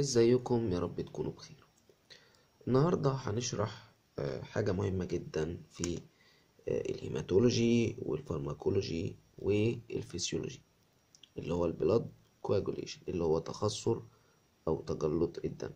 ازيكم يا رب تكونوا بخير النهاردة هنشرح آه، حاجة مهمة جدا في آه، الهيماتولوجي والفارماكولوجي والفسيولوجي اللي هو البلاد كواجوليشن اللي هو تخثر أو تجلط الدم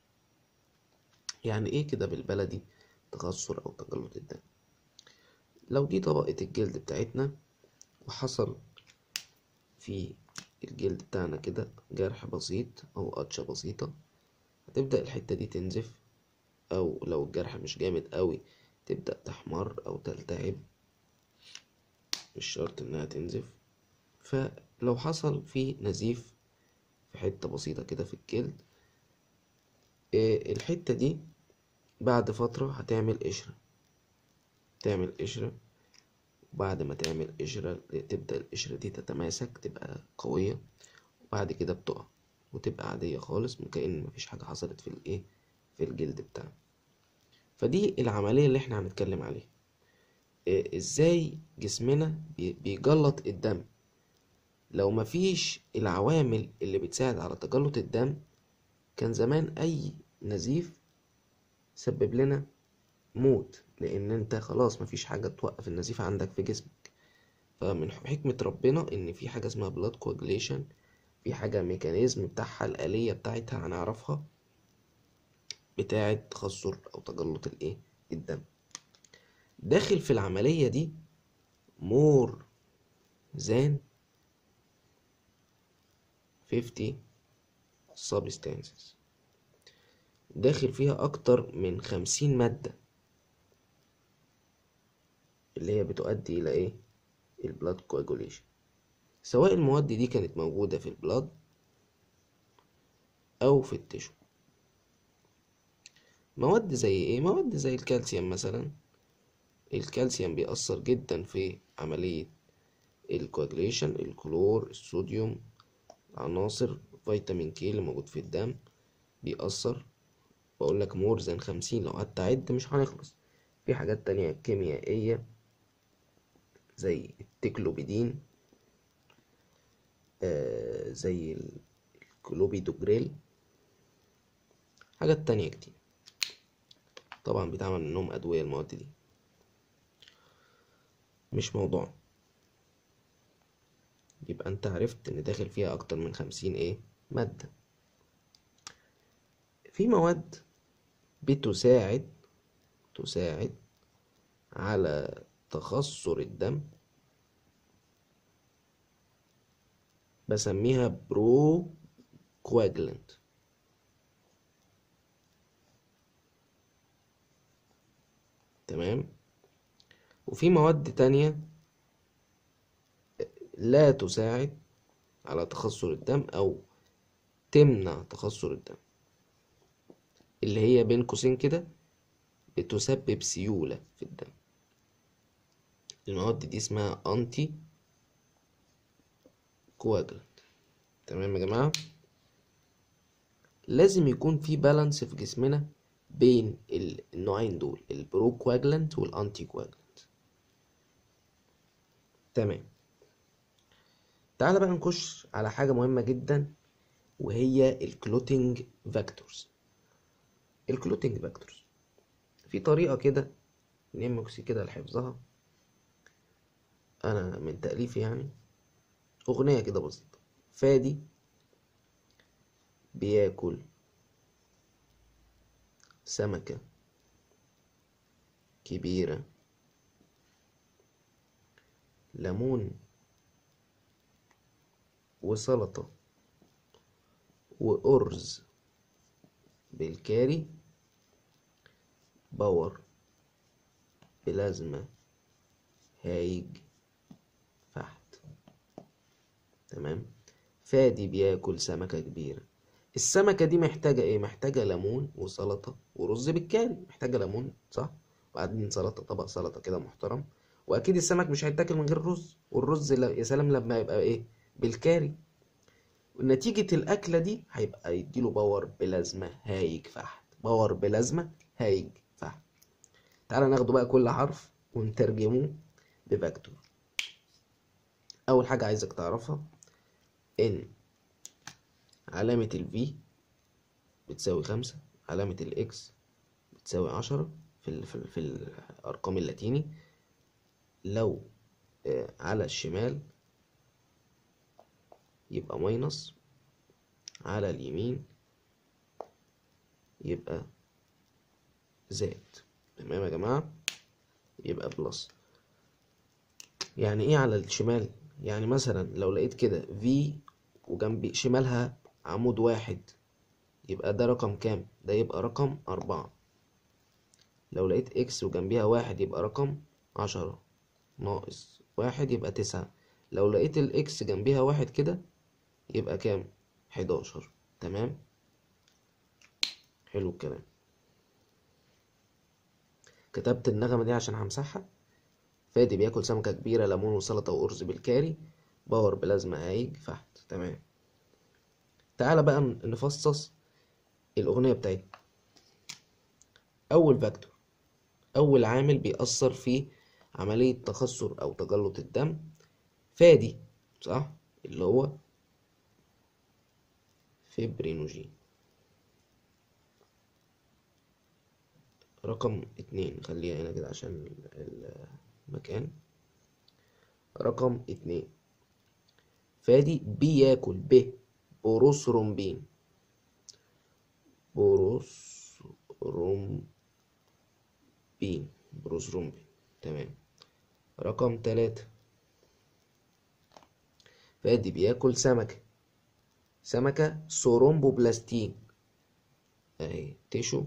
يعني ايه كده بالبلدي تخثر أو تجلط الدم لو دي طبقة الجلد بتاعتنا وحصل في الجلد بتاعنا كده جرح بسيط أو قطشة بسيطة هتبدأ الحتة دي تنزف أو لو الجرح مش جامد قوي تبدأ تحمر أو تلتهب مش شرط إنها تنزف فلو حصل في نزيف في حتة بسيطة كده في الجلد آه، الحتة دي بعد فترة هتعمل قشرة تعمل قشرة بعد ما تعمل قشرة تبدأ القشرة دي تتماسك تبقى قوية وبعد كده بتقع وتبقى عادية خالص كأن مفيش حاجة حصلت في الايه في الجلد بتاعنا فدي العملية اللي احنا هنتكلم عليها إيه ازاي جسمنا بي- بيجلط الدم لو مفيش العوامل اللي بتساعد على تجلط الدم كان زمان اي نزيف سبب لنا موت لان انت خلاص مفيش حاجة توقف النزيف عندك في جسمك فمن حكمة ربنا ان في حاجة اسمها بلاد كواجليشن في حاجة ميكانيزم بتاعها الآلية بتاعتها هنعرفها بتاعة تخثر أو تجلط الإيه الدم داخل في العملية دي مور than 50 substances داخل فيها أكتر من خمسين مادة اللي هي بتؤدي إلى إيه البلاد كواجوليشن سواء المواد دي كانت موجودة في البلاد أو في التشو مواد زي إيه؟ مواد زي الكالسيوم مثلا الكالسيوم بيأثر جدا في عملية الكواجليشن الكلور الصوديوم عناصر فيتامين كي اللي موجود في الدم بيأثر بقول لك مور زي خمسين لو قعدت أعد مش هنخلص في حاجات تانية كيميائية زي التكلوبيدين آه زي الكلوبيدوجريل حاجات تانية كتير طبعا بيتعمل منهم أدوية المواد دي مش موضوع يبقى انت عرفت ان داخل فيها اكتر من خمسين ايه مادة في مواد بتساعد تساعد على تخثر الدم بسميها برو كواجلنت تمام وفي مواد تانية لا تساعد على تخثر الدم أو تمنع تخثر الدم اللي هي بين قوسين كده بتسبب سيولة في الدم المواد دي اسمها أنتي كواجلنت تمام يا جماعة لازم يكون في بالانس في جسمنا بين ال- النوعين دول البرو كواجلنت والأنتي كواجلنت تمام تعالى بقى نخش على حاجة مهمة جدا وهي الكلوتينج فاكتورز الكلوتينج فاكتورز في طريقة كده نمكسي كده لحفظها أنا من تأليفي يعني أغنية كده بسيطة فادي بياكل سمكة كبيرة ليمون وسلطة وأرز بالكاري باور بلازما هايج فحت تمام فادي بياكل سمكة كبيرة السمكة دي محتاجة ايه محتاجة ليمون وسلطة ورز بالكاري محتاجة ليمون صح وبعدين سلطة طبق سلطة كده محترم واكيد السمك مش هيتاكل من غير رز والرز ل- يا سلام لما يبقى ايه بالكاري ونتيجة الأكلة دي هيبقى يديله باور بلازما هايج فحت باور بلازما هايج فحت تعالى ناخده بقى كل حرف ونترجموه بفاكتور أول حاجة عايزك تعرفها إن علامة ال V بتساوي خمسة علامة الإكس بتساوي عشرة في ال في, ال في الأرقام اللاتيني لو آه، على الشمال يبقى ماينس على اليمين يبقى زائد تمام يا جماعة يبقى بلس يعني ايه على الشمال يعني مثلا لو لقيت كده في وجنبي شمالها عمود واحد يبقى ده رقم كام ده يبقى رقم أربعة لو لقيت اكس وجنبيها واحد يبقى رقم عشرة ناقص واحد يبقى تسعة لو لقيت الاكس جنبيها واحد كده يبقى كام حداشر تمام حلو الكلام كتبت النغمة دي عشان همسحها فادي بياكل سمكة كبيرة ليمون وسلطة وأرز بالكاري باور بلازما هايج فحت تمام تعالى بقى نفصص الأغنية بتاعتنا أول فاكتور أول عامل بيأثر في عملية تخثر أو تجلط الدم فادي صح اللي هو فيبرينوجين رقم اتنين خليها هنا كده عشان المكان رقم اتنين فادي بياكل ب بوروثرومبين بوروثرومبين بوروثرومبين تمام رقم تلاتة فادي بياكل سمكة سمكة سورومبوبلاستين اهي تيشو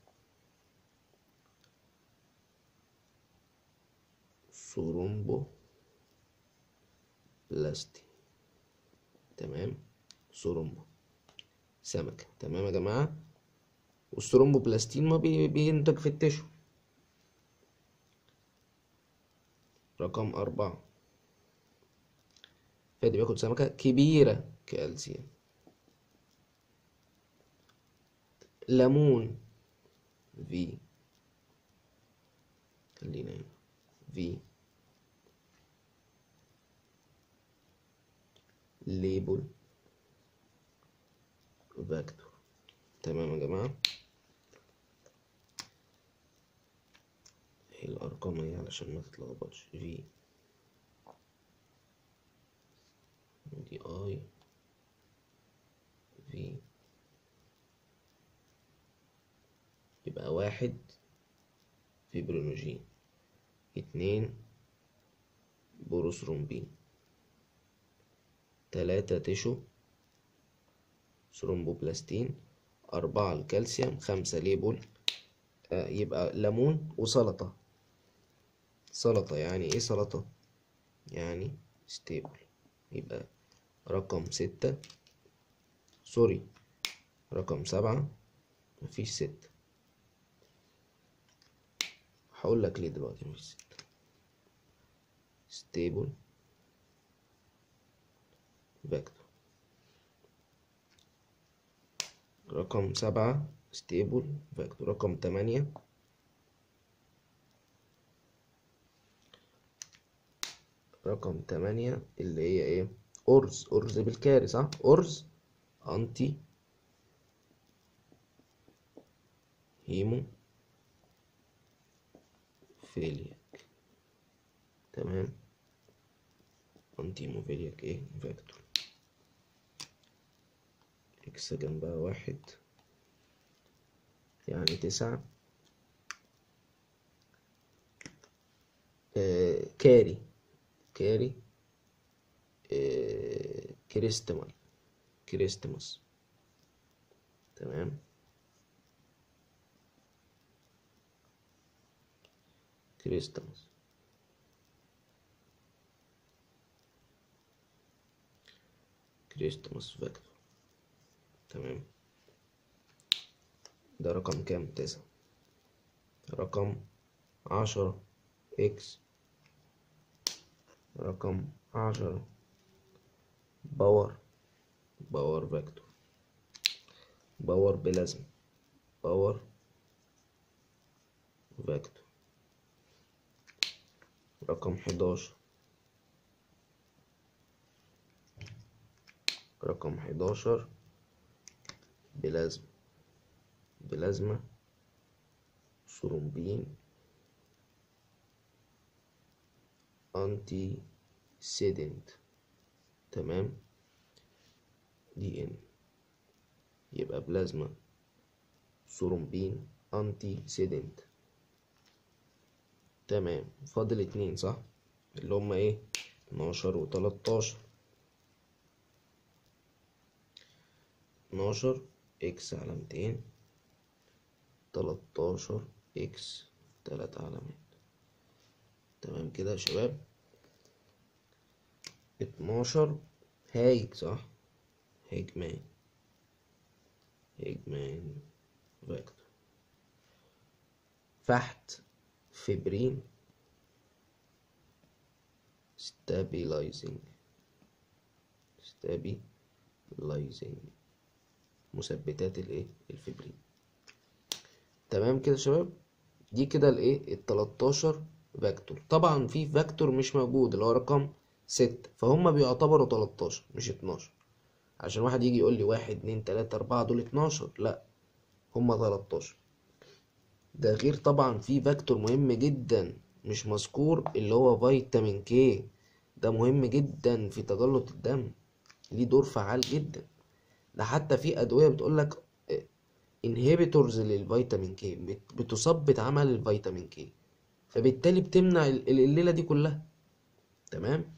سورومبو بلاستي تمام سورومبو سمكة تمام يا جماعة والسورومبو بلاستين ما بي- بينتج في التشو رقم أربعة فادي بياكل سمكة كبيرة كالسيوم ليمون في خلينا هنا في ليبل فاكتور تمام يا جماعة ايه الأرقام اهي علشان ما تتلخبطش في دي اي في يبقى واحد فيبرينوجين اتنين بوروثرومبين تلاتة تيشو ثرومبوبلاستين أربعة الكالسيوم خمسة ليبول آه يبقى ليمون وسلطة سلطة يعني ايه سلطة يعني ستيبل يبقى رقم ستة سوري رقم سبعة مفيش ستة هقول لك ليه دلوقتي مفيش ستة ستيبل فاكتور رقم سبعة ستيبل فاكتور رقم تمانية رقم تمانية اللي هي ايه أرز أرز بالكاري صح أرز أنتي هيمو فيلياك تمام أنتي هيموفيلياك ايه فاكتور اكس جنبها واحد يعني تسعة آه كاري كاري آه كريستمال كريستماس تمام كريستماس كريستماس فاكتور تمام ده رقم كام تسعة رقم عشرة اكس رقم عشرة باور باور فاكتور باور بلازم باور فاكتور رقم حداشر رقم حداشر بلازم بلازما ثرومبين انتي سيدنت تمام دي ان يبقى بلازما ثرومبين انتي سيدنت تمام فاضل اتنين صح اللي هما ايه اتناشر وتلاتاشر اتناشر اكس علامتين تلاتاشر اكس تلات علامات تمام كده يا شباب اتناشر هايج صح هيجمان هيجمان فيكتور فحت فبرين stabilizing stabilizing مثبتات الايه الفبرين تمام كده يا شباب دي كده الايه ال 13 فاكتور طبعا في فاكتور مش موجود اللي هو رقم 6 فهم بيعتبروا 13 مش 12 عشان واحد يجي يقول لي واحد اتنين تلاتة أربعة دول 12 لا هم 13 ده غير طبعا في فاكتور مهم جدا مش مذكور اللي هو فيتامين كي ده مهم جدا في تجلط الدم ليه دور فعال جدا ده حتى في ادويه بتقول لك انهبيتورز للفيتامين كي بتثبط عمل الفيتامين كي فبالتالي بتمنع الليله دي كلها تمام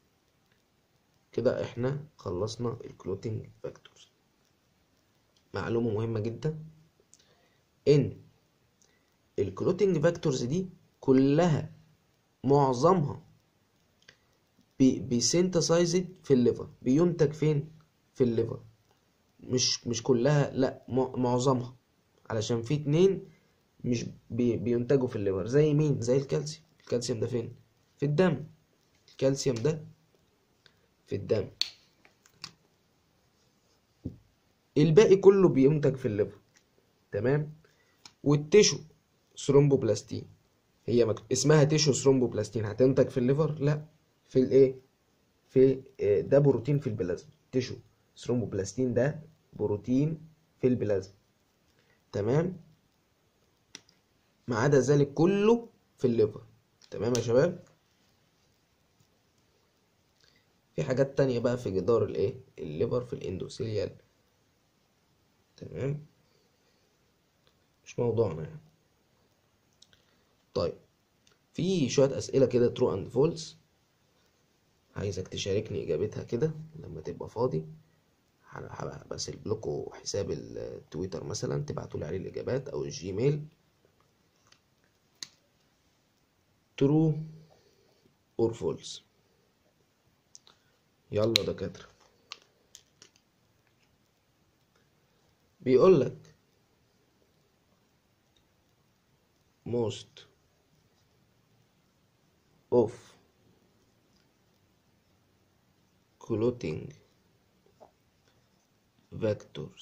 كده احنا خلصنا الكلوتينج فاكتورز معلومه مهمه جدا ان الكلوتينج فاكتورز دي كلها معظمها بيسينتسايزد في الليفر بينتج فين في الليفر مش مش كلها لا معظمها علشان في اتنين مش بي بينتجوا في الليفر زي مين زي الكالسيوم الكالسيوم ده فين في الدم الكالسيوم ده في الدم الباقي كله بينتج في الليفر تمام والتيشو ثرومبوبلاستين هي مك... اسمها تيشو ثرومبوبلاستين هتنتج في الليفر لا في الايه في ده بروتين في البلازما تيشو ثرومبوبلاستين ده بروتين في البلازما تمام ما عدا ذلك كله في الليفر تمام يا شباب في حاجات تانية بقى في جدار الايه الليفر في الاندوثيليال تمام مش موضوعنا يعني طيب في شوية أسئلة كده ترو أند فولس عايزك تشاركني إجابتها كده لما تبقى فاضي بسيب لكم حساب التويتر مثلا تبعتولي عليه الإجابات أو الجيميل true or false يلا دكاترة بيقول لك most of clotting vectors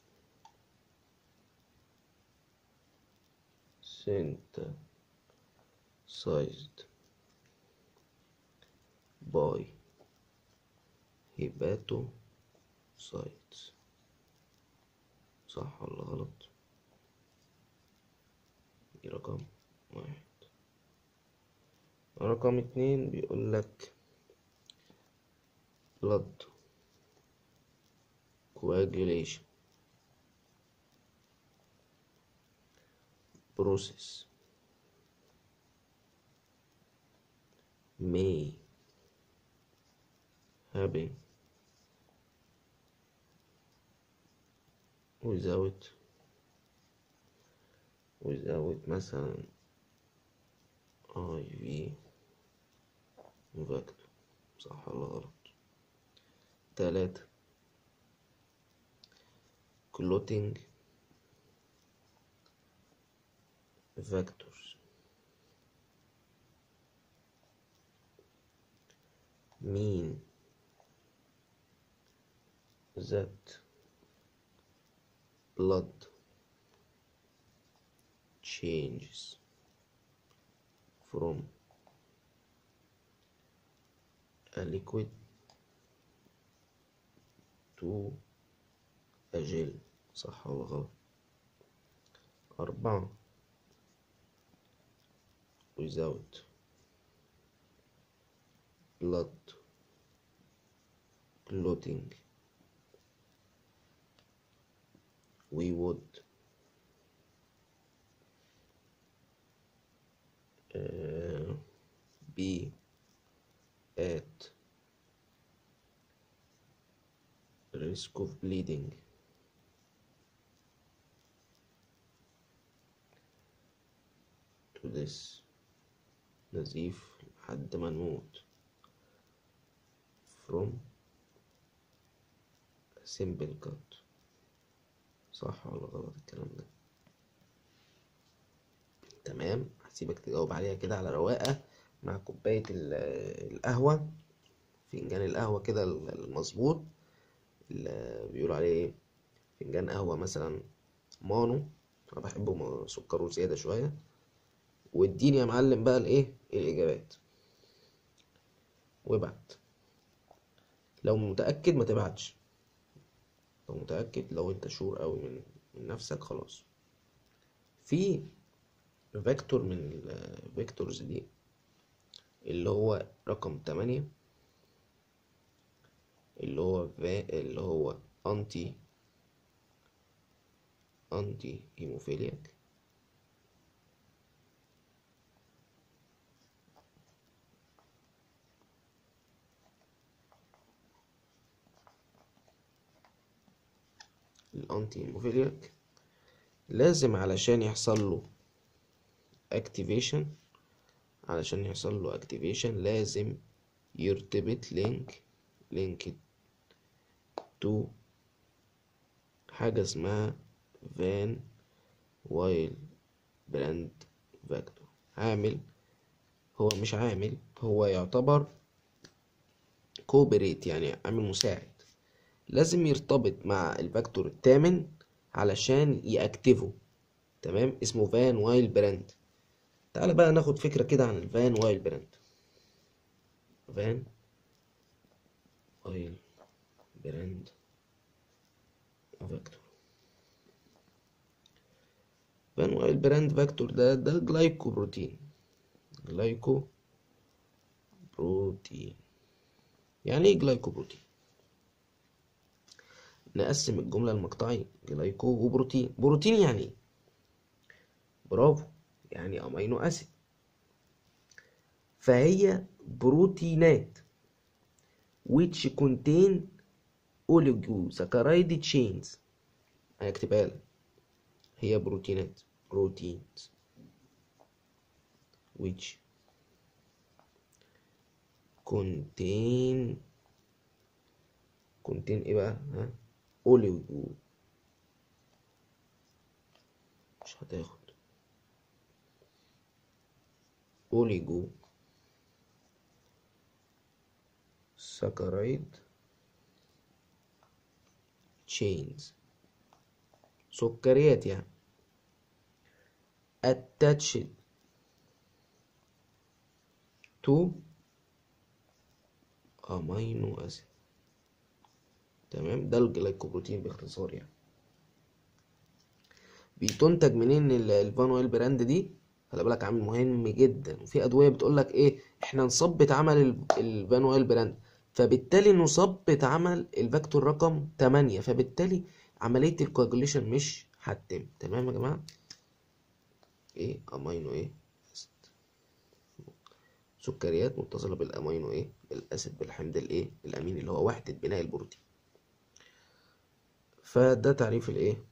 synthesized by hepatocytes صح ولا غلط دي رقم واحد رقم اتنين بيقول لك blood coagulation process may happen without without مثلا IV فاكتور صح ولا غلط تلاتة clotting vectors mean that blood changes from a liquid to a gel صح ولا غلط أربعة without blood clotting we would uh, be at risk of bleeding to this نزيف لحد ما نموت from a simple cut صح ولا غلط الكلام ده تمام هسيبك تجاوب عليها كده على رواقة مع كوباية ال- القهوة فنجان القهوة كده المظبوط اللي بيقولوا عليه ايه فنجان قهوة مثلا مانو انا بحبه م- سكره زيادة شوية واديني يا معلم بقى الايه الاجابات وابعت لو متأكد ما تبعتش لو متأكد لو انت شور قوي من من نفسك خلاص في فيكتور من الفيكتورز دي اللي هو رقم تمانية اللي هو فا اللي هو انتي انتي هيموفيلياك الانتي هيموفيلياك لازم علشان يحصل له اكتيفيشن علشان يحصل له اكتيفيشن لازم يرتبط لينك لينك تو حاجة اسمها فان وايل براند فاكتور عامل هو مش عامل هو يعتبر كوبريت يعني عامل مساعد لازم يرتبط مع الفاكتور الثامن علشان يأكتفه تمام اسمه فان وايل براند تعال بقى ناخد فكرة كده عن الفان وايل براند فان وايل براند فاكتور فان وايل براند فاكتور ده ده جلايكو بروتين جلايكو بروتين يعني ايه جلايكو بروتين نقسم الجملة المقطعية جلايكو وبروتين بروتين يعني ايه برافو يعني امينو اسيد فهي بروتينات which contain oligosaccharide chains هكتبها لك هي بروتينات proteins which contain contain ايه بقى ها oligo مش هتاخد اوليجو ساكرايد تشينز سكريات يعني attached to امينو اسيد تمام ده الجلايكوبروتين باختصار يعني بتنتج منين ال- الفانويل براند دي خلي بالك عامل مهم جدا وفي ادويه بتقول لك ايه احنا نثبت عمل ال- الفانويل براند فبالتالي نثبت عمل الفاكتور رقم 8 فبالتالي عمليه الكواجوليشن مش هتتم تمام يا جماعه ايه امينو ايه اسيد سكريات متصله بالامينو ايه بالاسيد بالحمض الايه الامين اللي هو وحده بناء البروتين فده تعريف الايه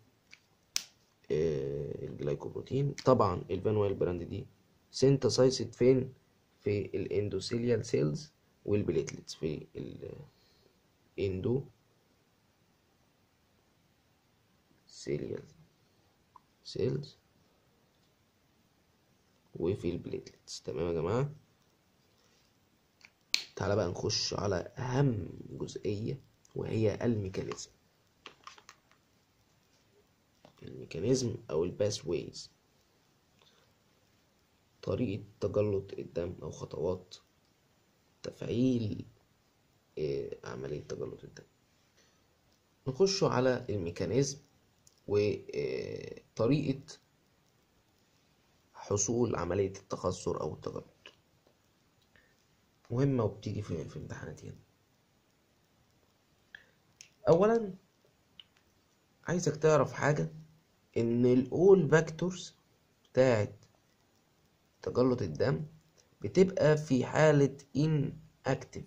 آه، الجلايكوبروتين طبعا الفانويل براند دي سينتاسايزد فين في الاندوثيليال سيلز والبليتلتس في الاندو سيليال سيلز وفي البليتلتس تمام يا جماعة تعالى بقى نخش على أهم جزئية وهي الميكانيزم الميكانيزم أو الباس ويز طريقة تجلط الدم أو خطوات تفعيل آه، عملية تجلط الدم نخش على الميكانيزم وطريقة حصول عملية التخثر أو التجلط مهمة وبتيجي في في امتحانات هنا أولا عايزك تعرف حاجة إن الأول فاكتورز بتاعت تجلط الدم بتبقى في حالة inactive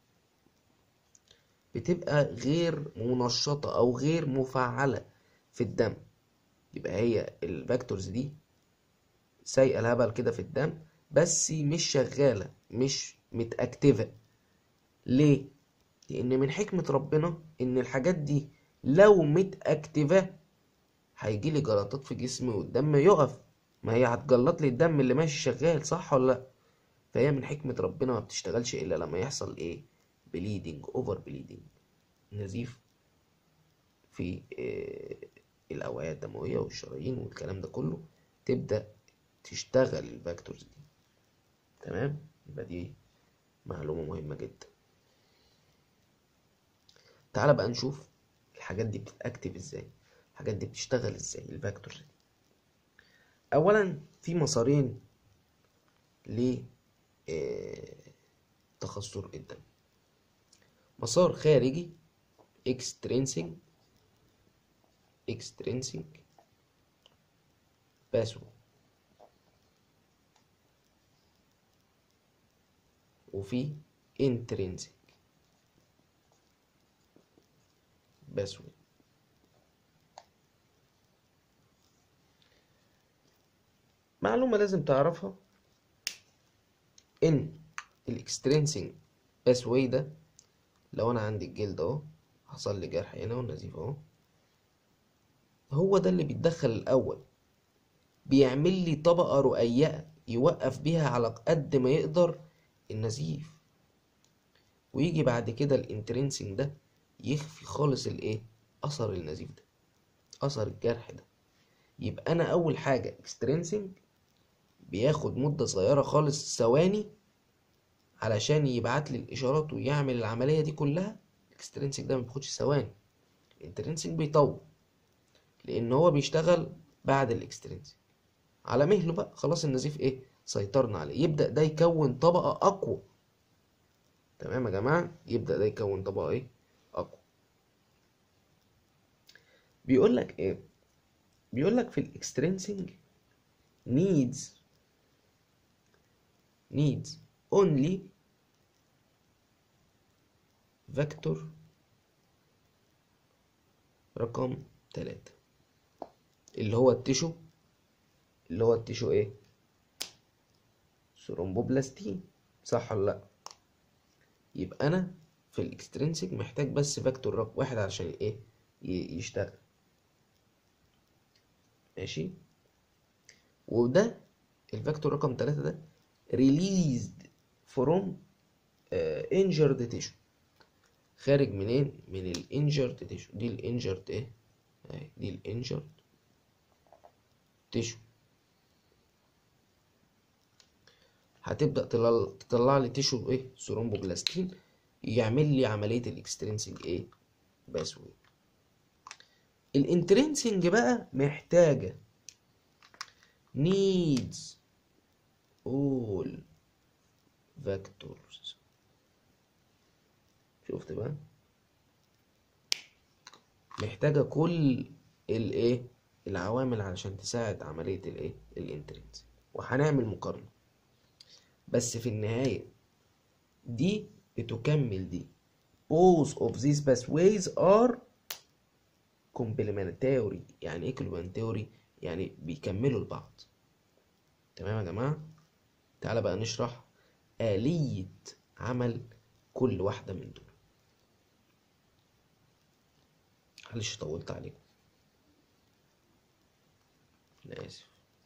بتبقى غير منشطة أو غير مفعلة في الدم يبقى هي الفاكتورز دي سايقة الهبل كده في الدم بس مش شغالة مش متأكتفة ليه؟ لأن من حكمة ربنا إن الحاجات دي لو متأكتفة هيجيلي جلطات في جسمي والدم يقف ما هي هتجلط لي الدم اللي ماشي شغال صح ولا لأ؟ فهي من حكمة ربنا ما بتشتغلش إلا لما يحصل إيه؟ بليدنج أوفر بليدنج نزيف في آه، الأوعية الدموية والشرايين والكلام ده كله تبدأ تشتغل الفاكتورز دي تمام يبقى دي معلومة مهمة جدا تعالى بقى نشوف الحاجات دي بتتأكتف ازاي الحاجات دي بتشتغل ازاي الفاكتورز دي أولا في مسارين ل آه، تخثر الدم مسار خارجي extrinsic extrinsic pathway وفي intrinsic pathway معلومة لازم تعرفها إن الاكسترينسيك باثواي ده لو أنا عندي الجلد أهو حصل لي جرح هنا والنزيف أهو هو ده اللي بيتدخل الأول بيعمل لي طبقة رقيقة يوقف بيها على قد ما يقدر النزيف ويجي بعد كده الانترنسنج ده يخفي خالص الايه اثر النزيف ده اثر الجرح ده يبقى انا اول حاجه اكسترنسنج بياخد مده صغيره خالص ثواني علشان يبعت لي الاشارات ويعمل العمليه دي كلها الاكسترنسنج ده ما بياخدش ثواني الانترنسنج بيطول لان هو بيشتغل بعد الاكسترنسنج على مهله بقى خلاص النزيف ايه سيطرنا عليه يبدا ده يكون طبقه اقوى تمام يا جماعه يبدا ده يكون طبقه ايه اقوى بيقول لك ايه بيقول لك في الاكسترنسنج needs needs only فيكتور رقم تلاتة اللي هو التيشو اللي هو التيشو ايه ثرومبوبلاستين صح ولا لا يبقى انا في الاكسترنسك محتاج بس فاكتور رقم واحد عشان ايه ي- يشتغل ماشي وده الفاكتور رقم تلاتة ده released from uh, injured tissue خارج منين من الانجرد تيشو دي الانجرد ايه اهي دي الانجرد تيشو هتبدأ تطلع, تطلع لي تيشو ايه ثرومبوبلاستين يعمل لي عملية الاكسترنسنج ايه باسوي الانترنسنج بقى محتاجة needs all vectors شفت بقى محتاجة كل الايه العوامل علشان تساعد عملية الايه الانترنسنج وهنعمل مقارنة بس في النهاية دي بتكمل دي both of these pathways are complementary يعني ايه complementary يعني بيكملوا لبعض تمام يا جماعة تعالى بقى نشرح آلية عمل كل واحدة من دول معلش طولت عليكم أنا آسف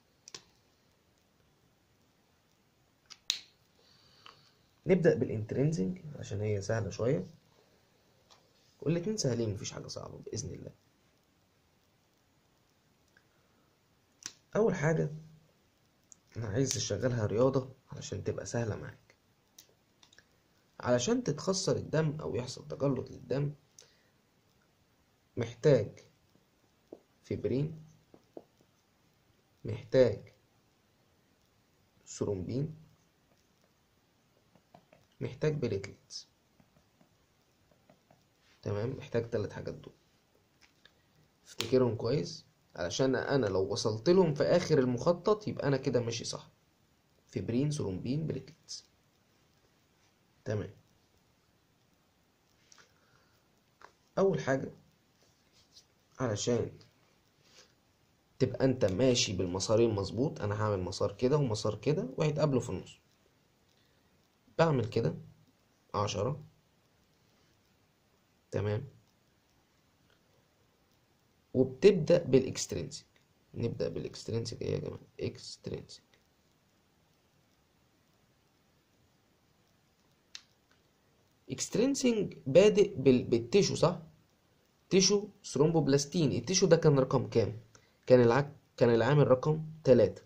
نبدأ بالانترنسنج عشان هي سهلة شوية والاتنين سهلين مفيش حاجة صعبة بإذن الله أول حاجة أنا عايز أشغلها رياضة علشان تبقى سهلة معاك علشان تتخثر الدم أو يحصل تجلط للدم محتاج فبرين محتاج ثرومبين محتاج بليتلتس تمام محتاج تلات حاجات دول افتكرهم كويس علشان انا لو وصلت لهم في اخر المخطط يبقى انا كده ماشي صح فبرين ثرومبين بليتلتس تمام اول حاجه علشان تبقى انت ماشي بالمسارين مظبوط انا هعمل مسار كده ومسار كده وهيتقابلوا في النص بعمل كده عشرة تمام وبتبدأ بالاكسترينسيك نبدأ بالاكسترينسيك ايه يا جماعة اكسترينسيك اكسترينسيك بادئ بال... بالتيشو صح تيشو ثرومبوبلاستين التيشو ده كان رقم كام كان الع... كان العامل رقم تلاتة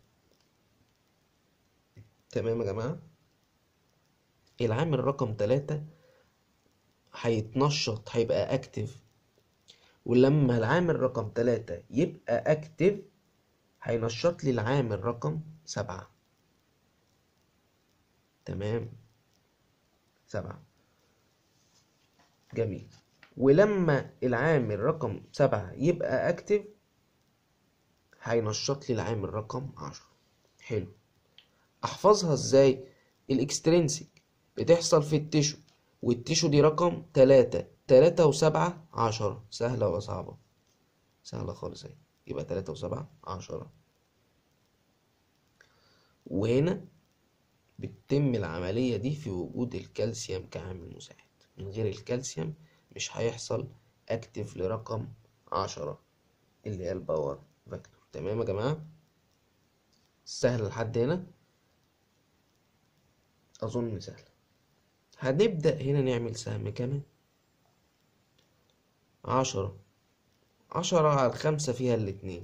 تمام يا جماعة العامل رقم تلاتة هيتنشط هيبقى اكتف ولما العامل رقم تلاتة يبقى اكتف هينشط لي العامل رقم سبعة تمام سبعة جميل ولما العامل رقم سبعة يبقى اكتف هينشط لي العامل رقم عشرة حلو احفظها ازاي الاكسترينسيك بتحصل في التشو والتشو دي رقم تلاتة تلاتة وسبعة عشرة سهلة ولا صعبة سهلة خالص اهي يبقى تلاتة وسبعة عشرة وهنا بتتم العملية دي في وجود الكالسيوم كعامل مساعد من غير الكالسيوم مش هيحصل اكتف لرقم عشرة اللي هي الباور فاكتور تمام يا جماعة سهل لحد هنا أظن سهل هنبدأ هنا نعمل سهم كمان عشرة عشرة على الخمسة فيها الاتنين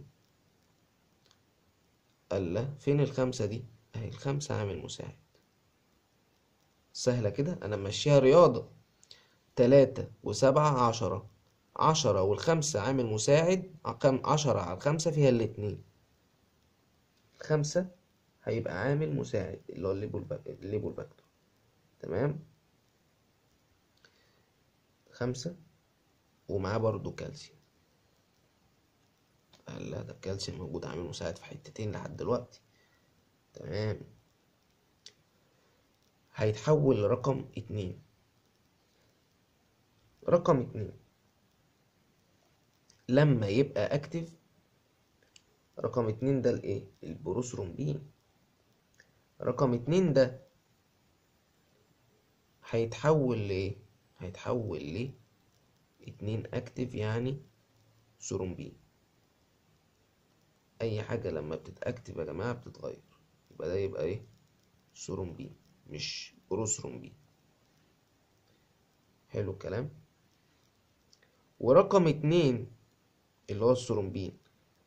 الله فين الخمسة دي اهي الخمسة عامل مساعد سهلة كده أنا ماشيها رياضة تلاتة وسبعة عشرة عشرة والخمسة عامل مساعد كم عشرة على الخمسة فيها الاتنين خمسة هيبقى عامل مساعد اللي هو الليبول فاكتور تمام خمسة ومعاه برضو كالسيوم لا ده الكالسيوم موجود عامل مساعد في حتتين لحد دلوقتي تمام هيتحول لرقم اتنين رقم اتنين لما يبقى اكتف رقم اتنين ده الايه البروثرومبين رقم اتنين ده هيتحول لايه هيتحول ل اتنين اكتف يعني ثرومبين اي حاجة لما بتتاكتف يا جماعة بتتغير يبقى ده يبقى ايه ثرومبين مش بروثرومبين حلو الكلام ورقم اتنين اللي هو الثرومبين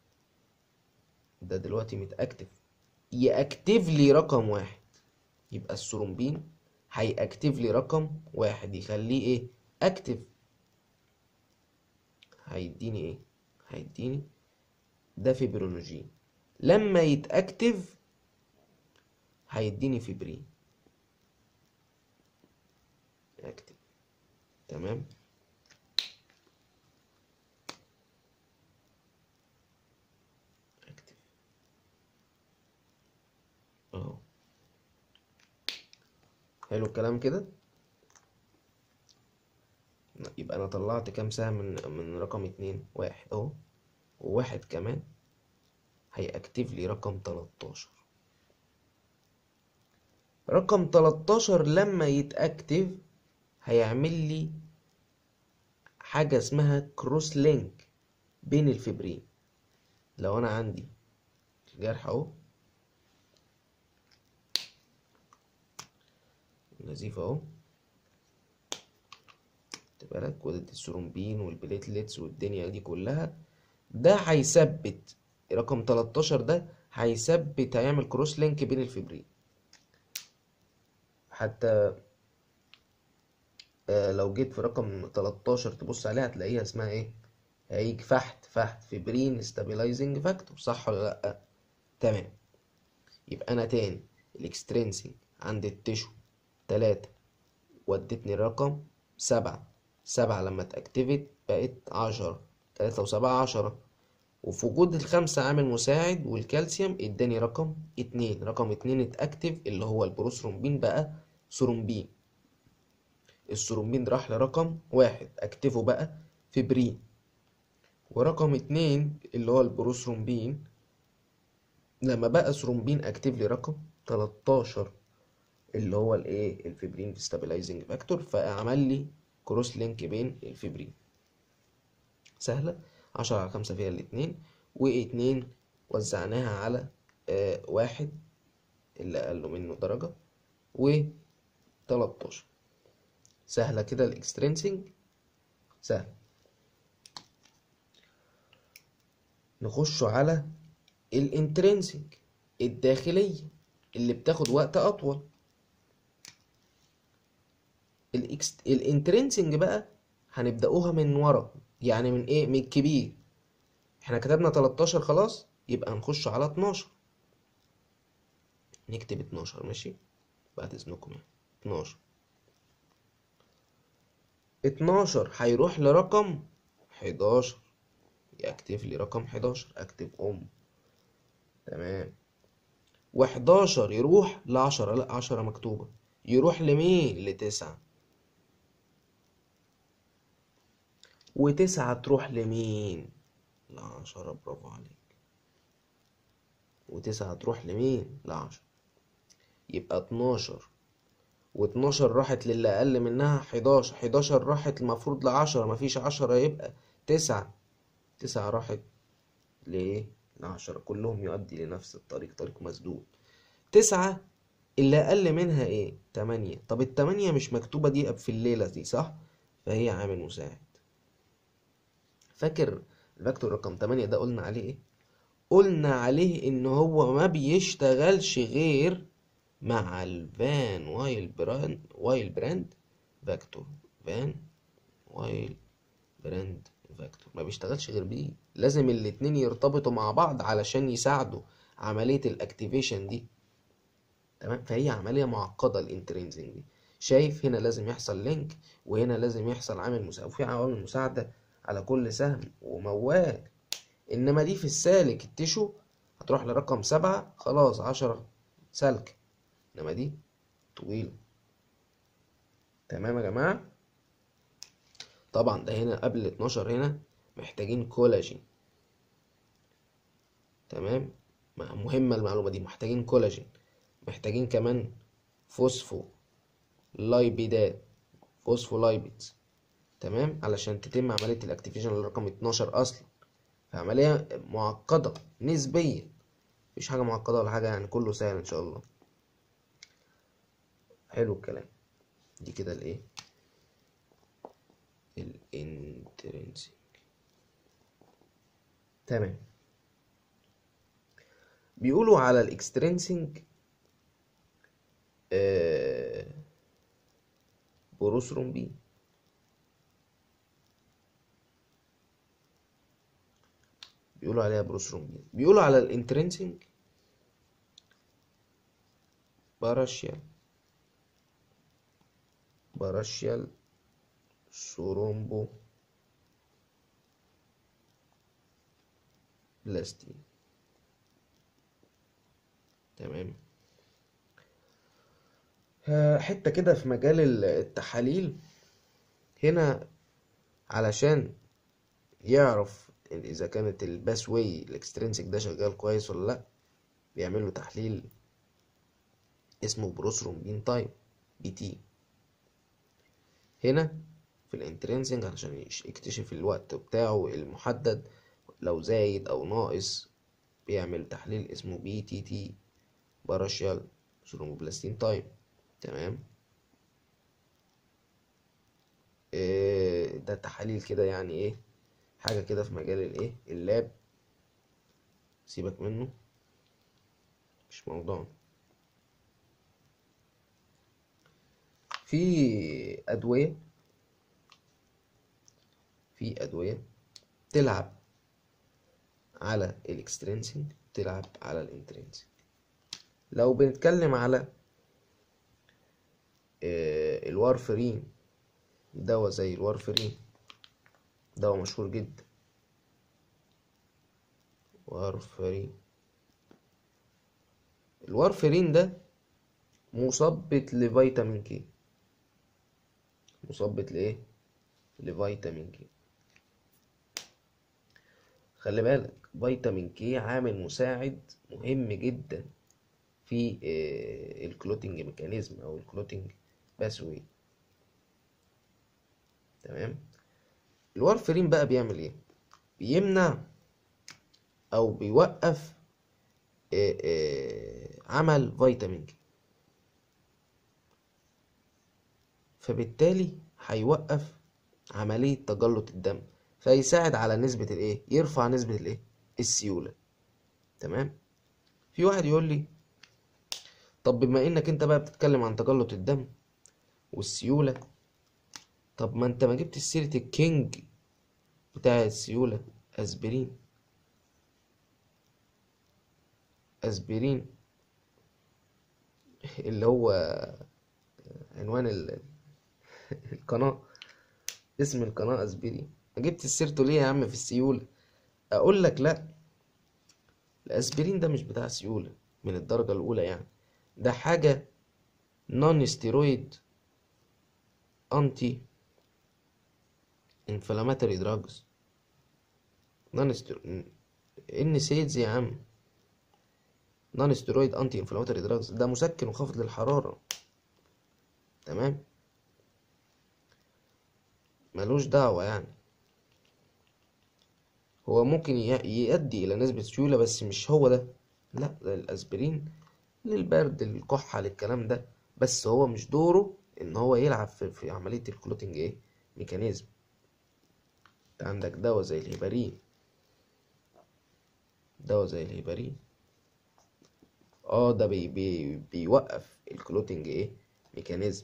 ده دلوقتي متأكتف يأكتف لي رقم واحد يبقى الثرومبين هيأكتف لي رقم واحد يخليه ايه اكتف هيديني ايه هيديني ده فيبرونوجين لما يتأكتف هيديني فيبرين اكتف تمام اكتف اهو حلو الكلام كده يبقى انا طلعت كام سهم من من رقم اتنين واحد اهو وواحد كمان هيأكتف لي رقم تلاتاشر رقم تلاتاشر لما يتأكتف هيعمل لي حاجة اسمها كروس لينك بين الفبرين لو انا عندي الجرح اهو نزيف اهو بالك ودي الثرومبين والبليتلتس والدنيا دي كلها ده هيثبت رقم 13 ده هيثبت هيعمل كروس لينك بين الفبرين حتى آه لو جيت في رقم 13 تبص عليها هتلاقيها اسمها ايه هيجي فحت فحت فبرين ستابيلايزنج فاكتور صح ولا لا تمام يبقى انا تاني الاكسترينسيك عند التشو تلاتة ودتني رقم سبعة سبعة لما اتأكتفت بقت عشرة تلاتة وسبعة عشرة وفي وجود الخمسة عامل مساعد والكالسيوم اداني رقم اتنين رقم اتنين اتأكتف اللي هو البروثرومبين بقى ثرومبين الثرومبين راح لرقم واحد اكتفه بقى فبرين ورقم اتنين اللي هو البروثرومبين لما بقى ثرومبين اكتف لي رقم 13 اللي هو الايه الفبرين ستابلايزنج فاكتور فعمل لي كروس لينك بين الفبرين سهلة عشرة على خمسة فيها الاتنين واتنين وزعناها على آه واحد اللي أقل منه درجة وتلاتاشر سهلة كده الاكسترينسنج سهل نخش على الانترنسنج الداخلية اللي بتاخد وقت أطول الإكست... الانترنسنج بقى هنبدأوها من ورا يعني من ايه من الكبير احنا كتبنا 13 خلاص يبقى نخش على 12 نكتب 12 ماشي بعد اذنكم يعني 12 12 هيروح لرقم 11 يكتب لي رقم 11 اكتب ام تمام و11 يروح ل 10 لا 10 مكتوبة يروح لمين لتسعة وتسعة تروح لمين لعشرة برافو عليك وتسعة تروح لمين لعشرة يبقى اتناشر واتناشر راحت للي أقل منها حداشر حداشر راحت المفروض لعشرة مفيش عشرة يبقى تسعة تسعة راحت لإيه لعشرة كلهم يؤدي لنفس الطريق طريق مسدود تسعة اللي أقل منها إيه تمانية طب التمانية مش مكتوبة دي في الليلة دي صح فهي عامل مساعد فاكر الفاكتور رقم 8 ده قلنا عليه ايه قلنا عليه ان هو ما بيشتغلش غير مع الفان وايل براند وايل براند فاكتور فان وايل براند فاكتور ما بيشتغلش غير بيه لازم الاتنين يرتبطوا مع بعض علشان يساعدوا عملية الاكتيفيشن دي تمام فهي عملية معقدة الانترنزنج دي شايف هنا لازم يحصل لينك وهنا لازم يحصل عامل مساعدة وفي عوامل مساعدة على كل سهم وموال انما دي في السالك التشو هتروح لرقم سبعة خلاص عشرة سلك انما دي طويلة تمام يا جماعة طبعا ده هنا قبل 12 هنا محتاجين كولاجين تمام مهمة المعلومة دي محتاجين كولاجين محتاجين كمان فوسفو لايبيدات فوسفولايبيدز تمام علشان تتم عملية الاكتيفيشن للرقم 12 اصلا فعملية معقدة نسبيا مفيش حاجة معقدة ولا حاجة يعني كله سهل ان شاء الله حلو الكلام دي كده الايه الانترنسيك تمام بيقولوا على الاكسترنسيك آه بروثرومبين بيقولوا عليها بروثرومبين بيقولوا على الانترنسيك باراشيال باراشيال سورومبو بلاستين تمام حتة كده في مجال التحاليل هنا علشان يعرف اذا كانت الباس واي الاكسترنسك ده شغال كويس ولا لا بيعملوا تحليل اسمه بروثرومبين تايب بي تي هنا في الانترنسنج علشان يكتشف الوقت بتاعه المحدد لو زايد او ناقص بيعمل تحليل اسمه بي تي تي باراشيال ثرومبوبلاستين تايب تمام إيه ده تحاليل كده يعني ايه حاجة كده في مجال الايه اللاب سيبك منه مش موضوع في أدوية في أدوية تلعب على الاكسترنسنج تلعب على الانترنسنج لو بنتكلم على آه، الوارفرين دواء زي الوارفرين دواء مشهور جدا وارفرين الوارفرين ده مثبط لفيتامين كي مثبط لايه لفيتامين كي خلي بالك فيتامين كي عامل مساعد مهم جدا في آه، الكلوتينج ميكانيزم او الكلوتينج باسوي تمام الوارفرين بقى بيعمل ايه بيمنع او بيوقف آه، آه، عمل فيتامين كي فبالتالي هيوقف عملية تجلط الدم فيساعد على نسبة الايه يرفع نسبة الايه السيولة تمام في واحد يقول لي طب بما انك انت بقى بتتكلم عن تجلط الدم والسيولة طب ما انت ما جبت سيرة الكينج بتاع السيولة اسبرين اسبرين اللي هو عنوان ال- القناة اسم القناة اسبرين جبت سيرته ليه يا عم في السيولة اقول لك لا الاسبرين ده مش بتاع سيولة من الدرجة الاولى يعني ده حاجة نون ستيرويد انتي انفلاماتوري دراجز نون ان سيدز يا عم نون ستيرويد انتي انفلاماتوري دراجز ده مسكن وخافض للحرارة تمام ملوش دعوة يعني هو ممكن ي- يؤدي إلى نسبة سيولة بس مش هو ده لا ده الأسبرين للبرد للكحة للكلام ده بس هو مش دوره إن هو يلعب في, في عملية الكلوتينج إيه ميكانيزم انت عندك دواء زي الهيبارين دواء زي الهيبارين اه ده بي بي بيوقف الكلوتينج ايه ميكانيزم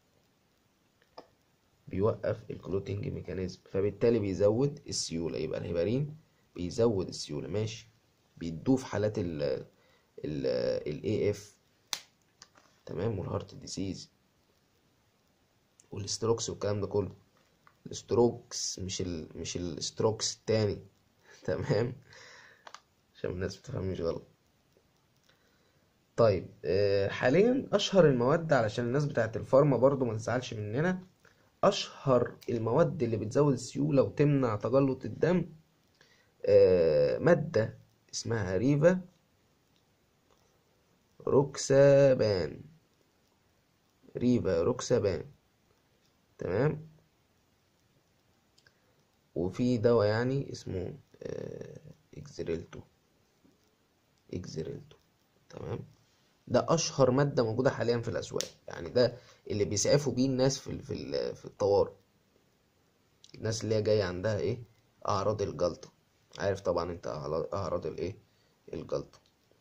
بيوقف الكلوتينج ميكانيزم فبالتالي بيزود السيولة يبقى الهيبارين بيزود السيولة ماشي بيدوه في حالات ال ال ال AF تمام والهارت ديزيز والستروكس والكلام ده كله الستروكس مش ال مش الستروكس التاني تمام عشان الناس متفهمنيش غلط طيب آه، حاليا اشهر المواد علشان الناس بتاعت الفارما برضو ما تزعلش مننا اشهر المواد اللي بتزود السيولة وتمنع تجلط الدم آه، مادة اسمها ريفا روكسابان ريفا روكسابان تمام وفي دواء يعني اسمه آه، اكزريلتو اكزريلتو تمام ده اشهر ماده موجوده حاليا في الاسواق يعني ده اللي بيسعفوا بيه الناس في ال- في ال- في الطوارئ الناس اللي هي جايه عندها ايه اعراض الجلطه عارف طبعا انت أعلا- اعراض الايه الجلطه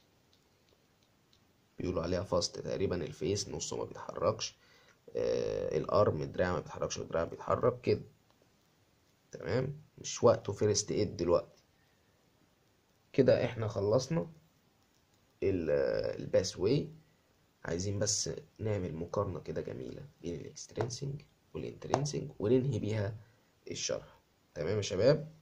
بيقولوا عليها فاست تقريبا الفيس نصه ما بيتحركش آه الارم الدراع ما بيتحركش والدراع بيتحرك كده تمام مش وقته فيرست ايد دلوقتي كده احنا خلصنا الباس واي عايزين بس نعمل مقارنة كده جميلة بين الاكسترينسنج والانترينسنج وننهي بيها الشرح تمام يا شباب